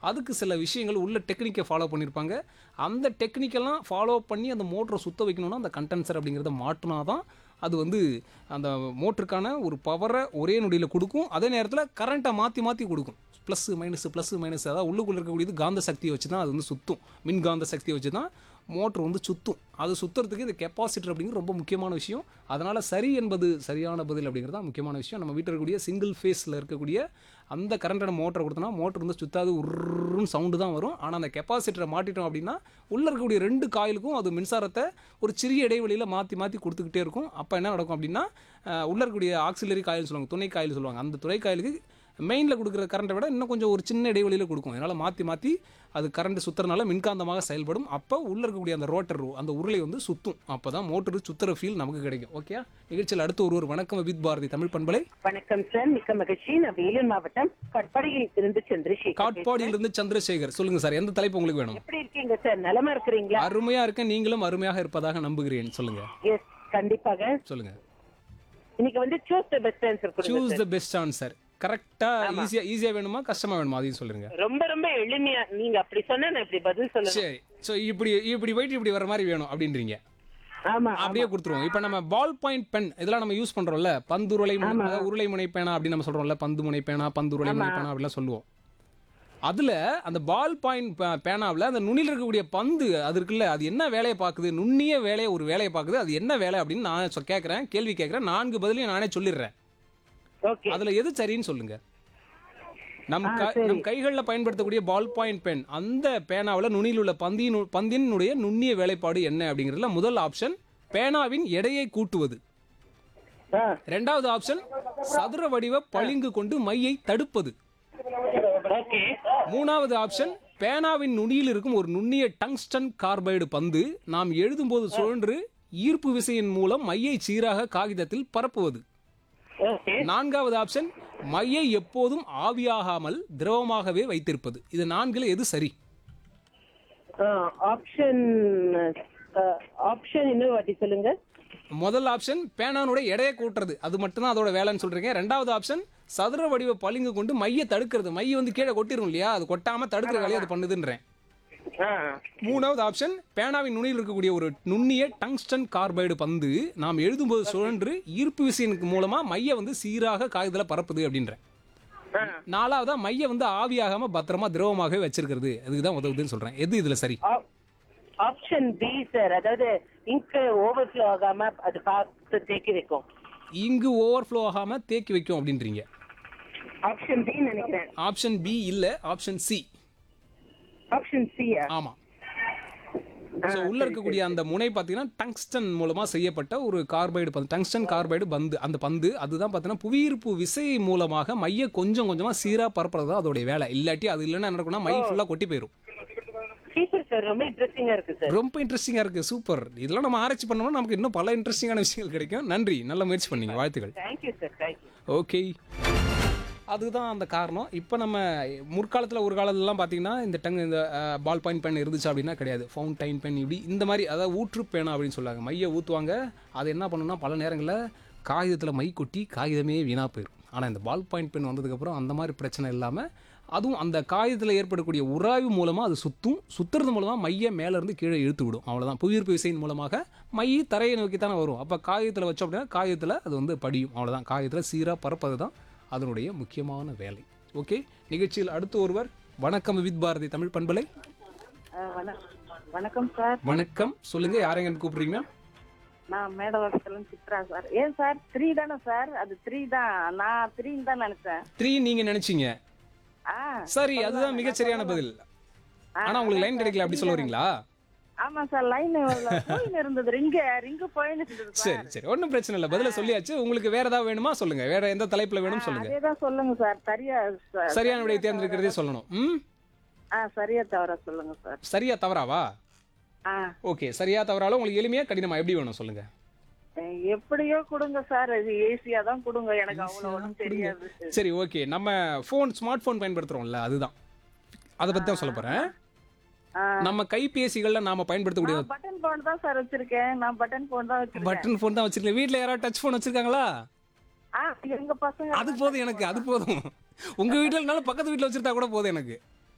அதுக்கு சில விஷயங்கள் உள்ள டெக்னிக்கை ஃபாலோ பண்ணியிருப்பாங்க அந்த டெக்னிக்கெல்லாம் ஃபாலோ பண்ணி அந்த மோட்டரை சுத்த வைக்கணும்னா அந்த கண்டென்சர் அப்படிங்கிறத மாட்டினா தான் அது வந்து அந்த மோட்டருக்கான ஒரு பவரை ஒரே நொடியில் கொடுக்கும் அதே நேரத்தில் கரண்ட்டை மாற்றி மாற்றி கொடுக்கும் ப்ளஸ் மைனஸ் ப்ளஸ் மைனஸ் அதாவது உள்ளுக்குள்ளே இருக்கக்கூடியது காந்த சக்தியை வச்சு தான் அது வந்து சுற்றும் மின்காந்த சக்தியை வச்சு தான் மோட்ரு வந்து சுற்றும் அது சுற்றுறதுக்கு இந்த கெப்பாசிட்டர் அப்படிங்கிறது ரொம்ப முக்கியமான விஷயம் அதனால் சரி என்பது சரியான பதில் அப்படிங்கிறது தான் முக்கியமான விஷயம் நம்ம வீட்டில் இருக்கக்கூடிய சிங்கிள் ஃபேஸில் இருக்கக்கூடிய அந்த கரண்டான மோட்டரை கொடுத்தோன்னா மோட்டர் வந்து சுத்தாது உருன்னு சவுண்டு தான் வரும் ஆனால் அந்த கெப்பாசிட்டரை மாட்டிட்டோம் அப்படின்னா உள்ளே இருக்கக்கூடிய ரெண்டு காயிலுக்கும் அது மின்சாரத்தை ஒரு சிறிய இடைவெளியில் மாற்றி மாற்றி கொடுத்துக்கிட்டே இருக்கும் அப்போ என்ன நடக்கும் அப்படின்னா அஹ், உள்ளே இருக்கக்கூடிய ஆக்சிலரி காயில் சொல்லுவாங்க துணை காயில் சொல்லுவாங்க அந்த துணை காயிலுக்கு மெயினில் கொடுக்குற கரண்ட்டை விட இன்னும் கொஞ்சம் ஒரு சின்ன இடைவெளியில் கொடுக்கும் அதனால் மாற்றி மாற்றி அது கரண்ட் சுற்றுறனால மின்காந்தமாக செயல்படும் அப்போ உள்ளே இருக்கக்கூடிய அந்த ரோட்டர் அந்த உருளை வந்து சுற்றும் அப்போ தான் மோட்டர் சுற்றுற ஃபீல் நமக்கு கிடைக்கும் ஓகே நிகழ்ச்சியில் அடுத்து ஒரு ஒரு வணக்கம் வித் பாரதி தமிழ் பண்பலை வணக்கம் சார் மிக்க மகிழ்ச்சி நான் வேலூர் மாவட்டம் கட்பாடியில் இருந்து சந்திரசேகர் காட்பாடியிலிருந்து சந்திரசேகர் சொல்லுங்க சார் எந்த தலைப்பு உங்களுக்கு வேணும் எப்படி இருக்கீங்க சார் நலமா இருக்கிறீங்களா அருமையா இருக்கேன் நீங்களும் அருமையாக இருப்பதாக நம்புகிறேன் சொல்லுங்க எஸ் கண்டிப்பாக சொல்லுங்க இன்னைக்கு வந்து சூஸ் த பெஸ்ட் ஆன்சர் கொடுங்க choose sir the best answer கரெக்டா ஈஸியா ஈஸியா வேணுமா கஷ்டமா வேணுமா அதையும் சொல்லுங்க ரொம்ப ரொம்ப எளிமையா நீங்க அப்படி சொன்னா நான் இப்படி பதில் சொல்லணும் சரி ஸோ இப்படி இப்படி போயிட்டு இப்படி வர மாதிரி வேணும் அப்படின்றீங்க ஆமா அப்படியே கொடுத்துருவோம் இப்போ நம்ம பால் பாயிண்ட் பென் இதெல்லாம் நம்ம யூஸ் பண்றோம்ல பந்து உருளை முனை- அதாவது உருளை முனை பேனா அப்படின்னு நம்ம சொல்றோம்ல பந்து முனை பேனா பந்து உருளை முனை பேனா அப்படிலாம் சொல்லுவோம் அதுல அந்த பால் பாயிண்ட் பேனாவில் அந்த நுனியில் இருக்கக்கூடிய பந்து அது இருக்குல்ல அது என்ன வேலையை பார்க்குது நுண்ணிய வேலையை ஒரு வேலையை பார்க்குது அது என்ன வேலை அப்படின்னு நான் சொ- கேட்கறேன் கேள்வி கேட்கறேன் நான்கு பதிலையும் நானே சொல்லிடுறேன் ஓகே அதுல எது சரின்னு சொல்லுங்க நம் க- நம் கைகளில் பயன்படுத்தக்கூடிய பால் பாயிண்ட் பென் அந்த பேனாவில் நுனியில் உள்ள பந்தின் பந்தினுடைய நுண்ணிய வேலைப்பாடு என்ன அப்படிங்கிறதுல முதல் ஆப்ஷன் பேனாவின் எடையை கூட்டுவது ரெண்டாவது ஆப்ஷன் சதுர வடிவ பளிங்கு கொண்டு மையை தடுப்பது ஓகே மூணாவது ஆப்ஷன் பேனாவின் நுனியில் இருக்கும் ஒரு நுண்ணிய டங்ஸ்டன் கார்பைடு பந்து நாம் எழுதும்போது சுழன்று ஈர்ப்பு விசையின் மூலம் மையை சீராக காகிதத்தில் பரப்புவது ஓகே நான்காவது ஆப்ஷன் மையை எப்போதும் ஆவியாகாமல் திரவமாகவே வைத்திருப்பது இது நான்கில் எது சரி ஆப்ஷன் ஆப்ஷன் இன்னும் வாட்டி சொல்லுங்க முதல் ஆப்ஷன் பேனானுடைய எடையை கூட்டுறது அது மட்டும்தான் அதோட வேலைன்னு சொல்றீங்க ரெண்டாவது ஆப்ஷன் சதுர வடிவ பளிங்கு கொண்டு மையை தடுக்கிறது மைய வந்து கீழே கொட்டிரும் இல்லையா அது கொட்டாம தடுக்கிற வேலையை அது பண்ணுதுன்றேன் ஆ மூணாவது ஆப்ஷன் பேனாவின் நுனியில் இருக்கக்கூடிய ஒரு நுண்ணிய டங்ஸ்டன் கார்பைடு பந்து நாம் எழுதும்போது சுழன்று ஈர்ப்பு விசையின் மூலமா மைய வந்து சீராக காகிதத்தில் பரப்புது அப்படின்றேன் ஆ நாலாவதா மைய வந்து ஆவியாகாம பத்திரமா திரவமாகவே வச்சிருக்கிறது அதுக்கு தான் உதவுதுன்னு சொல்றேன் எது இதுல சரி ஆப்ஷன் பி சார் அதாவது இங்க் ஓவர்ஃப்ளோ ஆகாம அது பார்த்து தேக்கி வைக்கும் இங்கு ஓவர்ஃப்ளோ ஆகாம தேக்கி வைக்கும் அப்படின்றீங்க ஆப்ஷன் பி நினைக்கிறேன் ஆப்ஷன் பி இல்ல ஆப்ஷன் சி ஆப்ஷன் சியா ஆமா ஸோ உள்ள இருக்கக்கூடிய அந்த முனை பார்த்தீங்கன்னா டங்ஸ்டன் மூலமா செய்யப்பட்ட ஒரு கார்பைடு பந்து டங்ஸ்டன் கார்பைடு பந்து அந்த பந்து அதுதான் பார்த்தீங்கன்னா புவியீர்ப்பு விசை மூலமாக மைய கொஞ்சம் கொஞ்சமா சீரா பரப்புறது தான் அதோடைய வேலை இல்லாட்டி அது இல்லைன்னா என்ன நடக்கும்னா மை ஃபுல்லா கொட்டி போயிடும் சூப்பர் சார் ரொம்ப இன்ட்ரெஸ்டிங்கா இருக்கு சார் ரொம்ப இன்ட்ரெஸ்டிங்கா இருக்கு சூப்பர் இதெல்லாம் நம்ம ஆராய்ச்சி பண்ணோம்னா நமக்கு இன்னும் பல இன்ட்ரெஸ்டிங்கான விஷயங்கள் கிடைக்கும் நன்றி நல்ல முயற்சி பண்ணீங்க வாழ்த்துக்கள் தேங்க்யூ சார் தேங்க்யூ ஓகே அதுதான் அந்த காரணம் இப்போ நம்ம முற்காலத்தில் ஒரு காலத்துலலாம் பார்த்தீங்கன்னா இந்த டங் இந்த பால் பாயிண்ட் பென் இருந்துச்சு அப்படின்னா கிடையாது ஃபவுண்டைன் பென் இப்படி இந்த மாதிரி அதாவது ஊற்று பேனா அப்படின்னு சொல்லுவாங்க மையை ஊற்றுவாங்க அது என்ன பண்ணுன்னா பல நேரங்களில் காகிதத்தில் மை கொட்டி காகிதமே வீணாக போயிடும் ஆனால் இந்த பால் பாயிண்ட் பென் வந்ததுக்கப்புறம் அந்த மாதிரி பிரச்சனை இல்லாமல் அதுவும் அந்த காகிதத்தில் ஏற்படக்கூடிய உராய்வு மூலமாக அது சுற்றும் சுற்றுறது மூலமாக மையை மேலேருந்து கீழே இழுத்து விடும் அவ்வளோதான் புவியீர்ப்பு விசையின் மூலமாக மை தரையை நோக்கி தானே வரும் அப்போ காகிதத்தில் வச்சோம் அப்படின்னா காகிதத்தில் அது வந்து படியும் அவ்வளோதான் காகிதத்தில் சீராக பரப்பது தான் அதனுடைய முக்கியமான வேலை ஓகே நிகழ்ச்சியில் அடுத்து ஒருவர் வணக்கம் வித் பாரதி தமிழ் பண்பலை வணக்கம் சார் வணக்கம் சொல்லுங்க யாரெங்க கூப்பிடுறீங்க நான் மேடவாக்கத்துல சித்ரா சார் ஏன் சார் த்ரீ தானே சார் அது த்ரீ தான் நான் த்ரீன்னு தான் நினைச்சேன் த்ரீ நீங்க நினைச்சீங்க ஆ சரி அதுதான் மிகச்சரியான பதில் ஆனா உங்களுக்கு லைன் கிடைக்கல அப்படி சொல்ல வரீங்களா ஆமா சார் லைன் போயின்னு இருந்தது ரிங்கு ரிங்கு போயின்னு இருந்தது சார் சரி சரி ஒன்றும் பிரச்சனை இல்லை பதில சொல்லியாச்சு உங்களுக்கு வேற ஏதாவது வேணுமா சொல்லுங்க வேற எந்த தலைப்புல வேணும் சொல்லுங்க அதே தான் சொல்லுங்க சார் சரியா சார் சரியான விடையை தேர்ந்தெடுக்கிறதே சொல்லணும் ம் ஆ சரியா தவிர சொல்லுங்க சார் சரியா தவறாவா ஆ ஓகே சரியா தவறாலும் உங்களுக்கு எளிமையா கடினமா எப்படி வேணும் சொல்லுங்க எப்படியோ கொடுங்க சார் இது ஈஸியா தான் கொடுங்க எனக்கு அவ்வளவு ஒன்றும் தெரியாது சரி ஓகே நம்ம ஃபோன் ஸ்மார்ட் ஃபோன் பயன்படுத்துறோம்ல அதுதான் அதை பத்தி தான் சொல்ல போறேன் ஆ. நம்ம கைபேசிகள்ல நாம பயன்படுத்தக்கூடிய நான் பட்டன் போன் தான் சார் வச்சிருக்கேன் நான் பட்டன் போன் தான் வச்சிருக்கேன் பட்டன் ஃபோன் தான் வச்சிருக்கீங்க வீட்ல யாராவது டச் ஃபோன் வச்சிருக்காங்களா ஆ எங்க பசங்க அது போதும் எனக்கு அது போதும் உங்க வீட்டுல இருந்தாலும் பக்கத்து வீட்டுல வச்சிருந்தா கூட போதும் எனக்கு